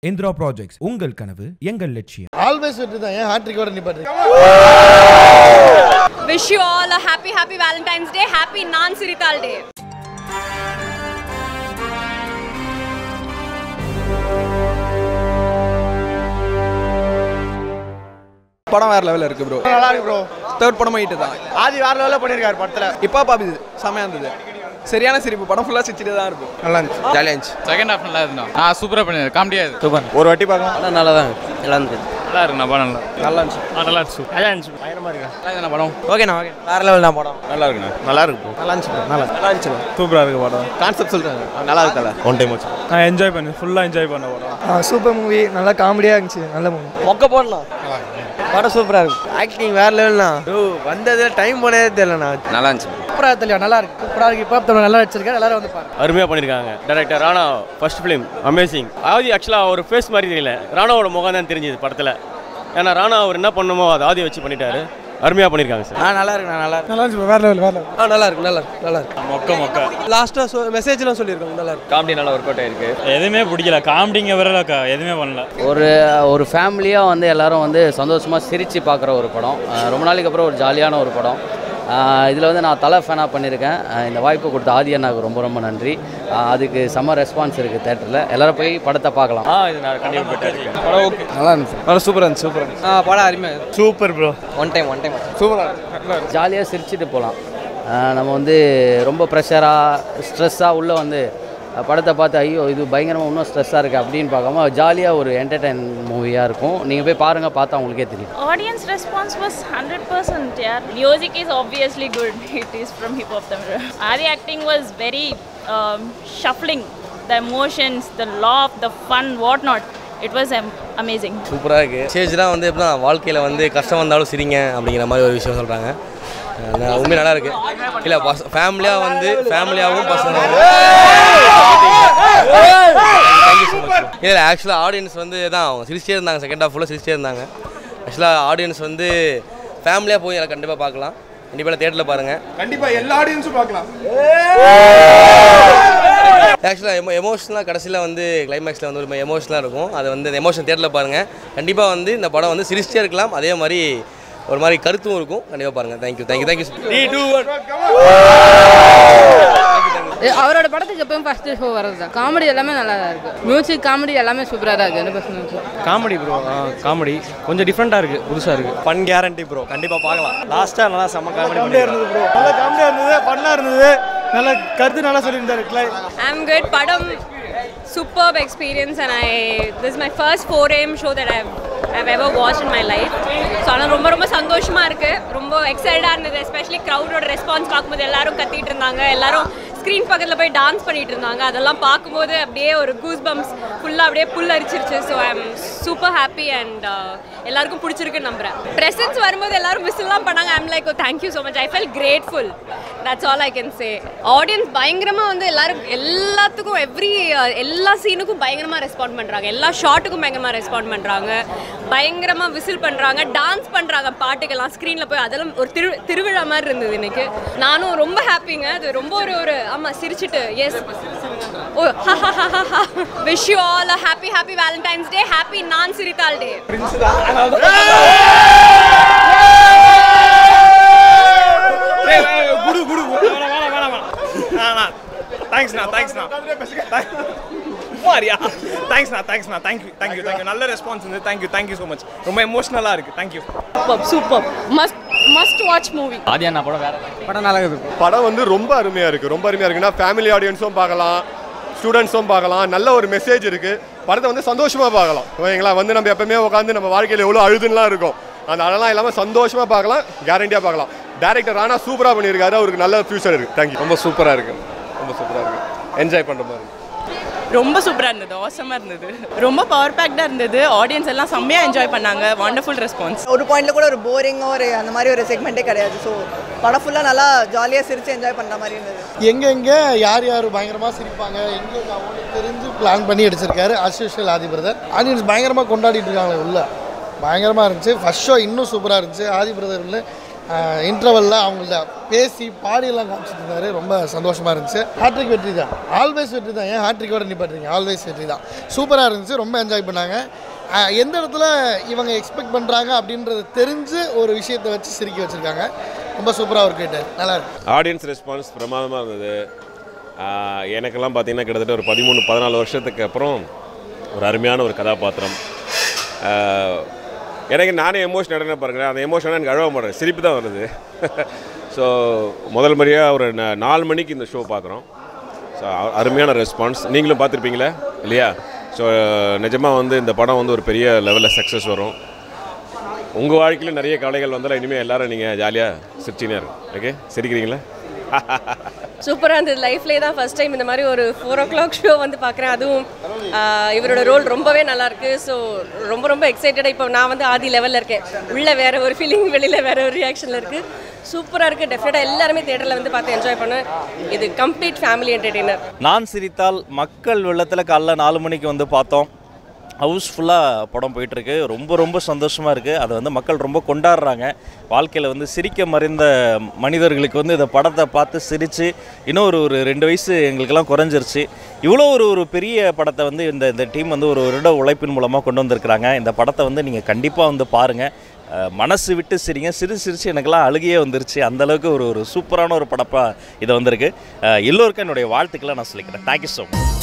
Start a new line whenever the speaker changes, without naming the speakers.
Indira projects உங்கள் கனவு எங்கள் லட்சியம்
ஆல்வேஸ் வெற்றி தான் ஏன் ஹாட்ரிக்கோட நிப்பாட்டு
Wish you all a happy, happy Valentine's Day. Happy Nan Sirital Day.
படம் வேற லெவலில் இருக்கு ப்ரோ
நல்லா இருக்கு ப்ரோ
தேர்ட் படம் ஆகிட்டு தான்
ஆதி வேற லெவலில் பண்ணியிருக்காரு படத்தில்
இப்போ பாப்பி செமையாக இருந்தது சரியான சிரிப்பு படம் ஃபுல்லாக சிரிச்சுட்டு தான் இருக்கும்
நல்லா இருந்துச்சு
ஜாலியாக இருந்துச்சு
செகண்ட் ஹாஃப் நல்லா இருந்தா ஆ சூப்பராக பண்ணிரு காமெடியா இது
ஒரு வாட்டி பார்க்கலாம்
நல்லா தான் நல்லா இருந்துச்சு
நல்லா இருக்கு நான் படம் நல்லா
நல்லா இருந்துச்சு
நல்லா இருக்கு நல்லா இருந்துச்சு
நல்லா இருந்தா படம் ஓகேண்ணா ஓகே வேற லெவல் தான் படம்
நல்லா இருக்குண்ணா நல்லா இருக்கு
நல்லா இருந்துச்சு நல்லா நல்லா இருந்துச்சு
சூப்பராக இருக்கு படம்
கான்செப்ட் சொல்கிறாங்க நல்லா இருக்குல்ல
ஒன் டைம் வச்சு
நான் என்ஜாய் பண்ணேன் ஃபுல்லாக என்ஜாய் பண்ண படம்
சூப்பர் மூவி நல்லா காமெடியாக இருந்துச்சு நல்ல மூவி
மொக்க போடலாம் படம் சூப்பராக இருக்கும் ஆக்டிங் வேற லெவல்ண்ணா ஓ வந்தது டைம் போனதே தெரியலண்ணா நல்லா இருந்துச்சு
சூப்பராக தெரியல நல்லா இருக்கு சூப்பராக இருக்கு இப்போ நல்லா வச்சிருக்காரு எல்லாரும் வந்து பாருங்க
அருமையாக பண்ணியிருக்காங்க director Rana first film amazing Aadhi ஆக்சுவலாக ஒரு ஃபேஸ் மாதிரி தெரியல ராணாவோட முகம் தான் தெரிஞ்சுது படத்தில் ஏன்னா ராணா அவர் என்ன பண்ணணுமோ அதை ஆதி வச்சு பண்ணிட்டாரு அருமையாக பண்ணியிருக்காங்க சார்
ஆ நல்லா இருக்கு நல்லா இருக்கு
நல்லா இருந்துச்சு வேற லெவல் வேற லெவல்
ஆ நல்லா இருக்கு நல்லா இருக்கு நல்லா இருக்கு
மொக்க மொக்க
லாஸ்ட்டாக சொ மெசேஜ்லாம் சொல்லியிருக்காங்க நல்லா இருக்கு
காமெடி நல்லா ஒர்க் அவுட் ஆயிருக்கு
எதுவுமே பிடிக்கல காமெடிங்க வரல எதுவுமே பண்ணல
ஒரு ஒரு ஃபேமிலியாக வந்து எல்லாரும் வந்து சந்தோஷமாக சிரித்து பார்க்குற ஒரு படம் அஹ் ரொம்ப நாளைக்கு அப்புறம் ஒரு ஜாலியான ஒரு படம் இதில் வந்து நான் தலை ஃபேனாக பண்ணியிருக்கேன் அஹ் இந்த வாய்ப்பு கொடுத்த ஆதி அண்ணாவுக்கு ரொம்ப ரொம்ப நன்றி அஹ் அதுக்கு செம்ம ரெஸ்பான்ஸ் இருக்குது தேட்டரில் எல்லாரும் போய் படத்தை பார்க்கலாம்
ஆ இது நான் கண்டிப்பாக போயிட்டு
படம் ஓகே நல்லா இருந்துச்சு நல்லா சூப்பராக இருந்துச்சு சூப்பராக இருந்துச்சு ஆ படம் அருமையாக
super bro
one time one time சூப்பராக இருக்கு
ஜாலியாக சிரிச்சிட்டு போகலாம் நம்ம வந்து ரொம்ப ப்ரெஷராக ஸ்ட்ரெஸ்ஸாக உள்ளே வந்து அஹ் படத்தை பார்த்து ஐயோ இது பயங்கரமாக இன்னும் ஸ்ட்ரெஸ்ஸாக இருக்குது அப்படின்னு பார்க்காம ஜாலியாக ஒரு என்டர்டைன் மூவியாக இருக்கும் நீங்கள் போய் பாருங்கள் பார்த்தா உங்களுக்கே தெரியும்
Audience response was 100%. Yeah. Music is obviously good. It is from Hip Hop Tamil. Adi acting was very um, shuffling. The emotions, the laugh, the fun, whatnot. It was am- amazing.
சூப்பராக இருக்குது ஸ்டேஜ்லாம் வந்து எப்படின்னா வாழ்க்கையில் வந்து கஷ்டம் வந்தாலும் சிரிங்க அப்படிங்கிற மாதிரி ஒரு விஷயம் சொல்கிறாங்க உண்மை நல்லா இருக்கு இல்லை பஸ் ஃபேமிலியாக வந்து ஃபேமிலியாகவும் பசங்க தேங்க்யூ ஸோ மச் இல்லை ஆக்சுவலாக ஆடியன்ஸ் வந்து தான் அவங்க சிரிச்சிட்டே இருந்தாங்க செகண்ட் ஹாஃப் ஃபுல்லாக சிரிச்சிட்டே இருந்தாங்க ஆக்சுவலாக ஆடியன்ஸ் வந்து ஃபேமிலியாக போய் எல்லாம் கண்டிப்பாக பார்க்கலாம் கண்டிப்பாக தேட்டரில் பாருங்கள்
கண்டிப்பா எல்லா ஆடியன்ஸும் பார்க்கலாம்
ஆக்சுவலாக எமோ எமோஷனலாக கடைசியில் வந்து கிளைமேக்ஸில் வந்து ஒரு எமோஷனலாக இருக்கும் அது வந்து அந்த எமோஷன் தேட்டரில் பாருங்கள் கண்டிப்பாக வந்து இந்த படம் வந்து சிரிச்சிட்டே இருக்கலாம் அதே மாதிரி ஒரு மாதிரி கருத்தும் இருக்கும் கண்டிப்பாக பாருங்கள் thank you thank you thank you three two one
அவரோட படத்துக்கு எப்பவும் ஃபர்ஸ்ட் ஷோ வர்றது தான் காமெடி எல்லாமே நல்லா தான் இருக்கு மியூசிக் காமெடி எல்லாமே சூப்பராக தான் இருக்கு என்ன பிரச்சனை
காமெடி ப்ரோ காமெடி கொஞ்சம் டிஃப்ரெண்ட்டாக இருக்குது புதுசாக இருக்குது
ஃபன் கேரண்டி ப்ரோ கண்டிப்பாக பார்க்கலாம் லாஸ்ட்டாக நல்லா செம்ம காமெடி
காமெடியாக இருந்தது ப்ரோ நல்லா காமெடியாக இருந்தது ஃபன்னாக இருந்தது நல்ல கருத்து நல்லா சொல்லியிருந்தாரு கிளை
I'm good. Padam, superb experience, and I this is my first 4am show that I've I've ever watched in my life. So ஆனால் ரொம்ப ரொம்ப சந்தோஷமா இருக்கு ரொம்ப எக்ஸைட்டாக இருந்தது எஸ்பெஷலி க்ரௌடோட ரெஸ்பான்ஸ் பார்க்கும்போது எல்லாரும் கத்திட்டு இருந்தாங்க எல்லாரும் ஸ்க்ரீன் பக்கத்தில் போய் டான்ஸ் பண்ணிட்டு இருந்தாங்க அதெல்லாம் பார்க்கும்போது அப்படியே ஒரு கூஸ் பம்ப்ஸ் ஃபுல்லாக அப்படியே புல் அரிச்சிருச்சு so I am super happy and எல்லாருக்கும் பிடிச்சிருக்குன்னு நம்புறேன் ப்ரெசன்ஸ் வரும்போது எல்லாரும் விசில்லாம் பண்ணாங்க I'm like thank you so much I feel grateful that's all I can say audience பயங்கரமாக வந்து எல்லாரும் எல்லாத்துக்கும் எவ்ரி எல்லா சீனுக்கும் பயங்கரமாக ரெஸ்பாண்ட் பண்ணுறாங்க எல்லா ஷாட்டுக்கும் பயங்கரமாக ரெஸ்பாண்ட் பண்ணுறாங்க பயங்கரமாக விசில் பண்ணுறாங்க டான்ஸ் பண்ணுறாங்க பாட்டுக்கெல்லாம் ஸ்க்ரீனில் போய் அதெல்லாம் ஒரு திரு திருவிழா மாதிரி இருந்தது இன்னைக்கு நானும் ரொம்ப ஹாப்பிங்க அது ரொம்ப ஒரு ஒரு ஆமாம் சிரிச்சிட்டு எஸ் ஓ wish you all a happy happy Valentine's day happy Naan Sirithal டே
குடு குடு வேணாம் வேணாம் வேணாம் தேங்க்ஸ்ண்ணா தேங்க்ஸ்ண்ணா மாரியா தேங்க்ஸ்ண்ணா தேங்க்ஸ்ண்ணா தேங்க்யூ தேங்க்யூ தேங்க்யூ நல்ல ரெஸ்பான்ஸ் இருந்து தேங்க்யூ தேங்க்யூ ஸோ மச் ரொம்ப எமோஷனலாக இருக்குது thank you
super must must watch movie
Aadhi அண்ணா படம் வேற
படம் நல்லா இருக்குது
படம் வந்து ரொம்ப அருமையாக இருக்குது ரொம்ப அருமையாக இருக்குன்னா ஃபேமிலி ஆடியன்ஸும் பார்க்கலாம் ஸ்டூடெண்ட்ஸும் பார்க்கலாம் நல்ல ஒரு மெசேஜ் இருக்குது படத்தை வந்து சந்தோஷமாக பார்க்கலாம் ஓகேங்களா வந்து நம்ம எப்பவுமே உட்காந்து நம்ம வாழ்க்கையில் எவ்வளோ அழுதுன்னுலாம் இருக்கும் அந்த அதெல்லாம் இல்லாமல் சந்தோஷமாக பார்க்கலாம் கேரண்டியாக பார்க்கலாம் டேரக்டர் ராணா சூப்பராக பண்ணியிருக்காரு அவருக்கு நல்ல ஃபியூச்சர் இருக்குது தேங்க்யூ ரொம்ப சூப்பராக இருக்குது ரொம்ப சூப்பராக இருக்குது என்ஜாய் பண்ணுற மாதிரி
ரொம்ப சூப்பராக இருந்தது ஆசமாக இருந்தது ரொம்ப பவர் பேக்டாக இருந்தது ஆடியன்ஸ் எல்லாம் செம்மையாக என்ஜாய் பண்ணாங்க வண்டர்ஃபுல் ரெஸ்பான்ஸ்
ஒரு பாயிண்ட்ல கூட ஒரு போரிங்கோ ஒரு அந்த மாதிரி ஒரு செக்மெண்ட்டே கிடையாது ஸோ படம் ஃபுல்லாக நல்லா ஜாலியாக சிரித்து என்ஜாய் பண்ணுற மாதிரி இருந்தது
எங்கெங்கே யார் யார் பயங்கரமாக சிரிப்பாங்க எங்கே தெரிஞ்சு பிளான் பண்ணி அடிச்சிருக்காரு அஸ்யூஷுவல் ஆதி பிரதர் ஆடியன்ஸ் பயங்கரமாக கொண்டாடிட்டு இருக்காங்க உள்ள பயங்கரமாக இருந்துச்சு ஃபர்ஸ்ட் ஷோ இன்னும் சூப்பராக இருந்துச்சு ஆதி பிரதரில்
இன்டர்வலில் அவங்கள்ட்ட பேசி பாடியெல்லாம் காமிச்சிட்டு இருந்தாரு ரொம்ப சந்தோஷமாக இருந்துச்சு ஹாட்ரிக் வெற்றி தான் ஆல்வேஸ் வெற்றி தான் ஏன் ஹாட்ரிக்கோட நிப்பாட்டுறீங்க ஆல்வேஸ் வெற்றி தான் சூப்பராக இருந்துச்சு ரொம்ப என்ஜாய் பண்ணாங்க ஆஹ் எந்த இடத்துல இவங்க எக்ஸ்பெக்ட் பண்ணுறாங்க அப்படின்றத தெரிஞ்சு ஒரு விஷயத்தை வச்சு சிரிக்க வச்சுருக்காங்க ரொம்ப சூப்பராக ஒர்க் ஆகிட்டார் நல்லா இருக்கு
ஆடியன்ஸ் ரெஸ்பான்ஸ் பிரமாதமாக இருந்தது ஆஹ் எனக்கெல்லாம் பார்த்தீங்கன்னா கிட்டத்தட்ட ஒரு பதிமூணு பதினாலு வருஷத்துக்கு அப்புறம் ஒரு அருமையான ஒரு கதாபாத்திரம் ஆஹ் எனக்கு நானே எமோஷன் நடன பாருங்களேன் அந்த எமோஷனாக எனக்கு அழக மாட்டேன் சிரிப்பு தான் வருது ஸோ முதல் முறையாக ஒரு நா- நாலு மணிக்கு இந்த ஷோ பார்க்குறோம் ஸோ அருமையான ரெஸ்பான்ஸ் நீங்களும் பார்த்துருப்பீங்களா இல்லையா ஸோ நிஜமாக வந்து இந்த படம் வந்து ஒரு பெரிய லெவலில் சக்ஸஸ் வரும் உங்கள் வாழ்க்கையில் நிறைய கவலைகள் வந்தாலும் இனிமேல் எல்லாரும் நீங்கள் ஜாலியாக சிரிச்சினே இருக்கும் ஓகே சிரிக்கிறீங்களா
சூப்பராக இருந்தது லைஃப்லேயே தான் ஃபர்ஸ்ட் டைம் இந்த மாதிரி ஒரு ஃபோர் ஓ கிளாக் ஷோ வந்து பார்க்குறேன் அதுவும் ஆஹ், இவரோட ரோல் ரொம்பவே நல்லா இருக்கு ஸோ ரொம்ப ரொம்ப எக்ஸைட்டடாக இப்போ நான் வந்து ஆதி லெவலில் இருக்கேன் உள்ள வேற ஒரு ஃபீலிங் வெளியில் வேற ஒரு ரியாக்ஷனில் இருக்கு சூப்பராக இருக்குது டெஃபினட்டாக எல்லாருமே தேட்டரில் வந்து பார்த்து என்ஜாய் பண்ணேன் இது கம்ப்ளீட் ஃபேமிலி என்டர்டெய்னர்
நான் சிரித்தால் மக்கள் வெள்ளத்தில் காலைல நாலு மணிக்கு வந்து பார்த்தோம் ஹவுஸ்ஃபுல்லாக படம் போயிட்டுருக்கு ரொம்ப ரொம்ப சந்தோஷமாக இருக்குது அதை வந்து மக்கள் ரொம்ப கொண்டாடுறாங்க வாழ்க்கையில் வந்து சிரிக்க மறைந்த மனிதர்களுக்கு வந்து இந்த படத்தை பார்த்து சிரித்து இன்னும் ஒரு ஒரு ரெண்டு வயசு எங்களுக்கெல்லாம் குறைஞ்சிருச்சு இவ்வளோ ஒரு ஒரு பெரிய படத்தை வந்து இந்த இந்த டீம் வந்து ஒரு வருட உழைப்பின் மூலமாக கொண்டு வந்திருக்கிறாங்க இந்த படத்தை வந்து நீங்கள் கண்டிப்பாக வந்து பாருங்கள் அஹ், மனசு விட்டு சிரிங்க சிரி சிரிச்சு எனக்கெல்லாம் அழுகையே வந்துருச்சு அந்தளவுக்கு ஒரு ஒரு சூப்பரான ஒரு படப்பாக இது வந்திருக்கு அஹ், எல்லோருக்கும் என்னுடைய வாழ்த்துக்களை நான் சொல்லிக்கிறேன் தேங்க்யூ ஸோ மச்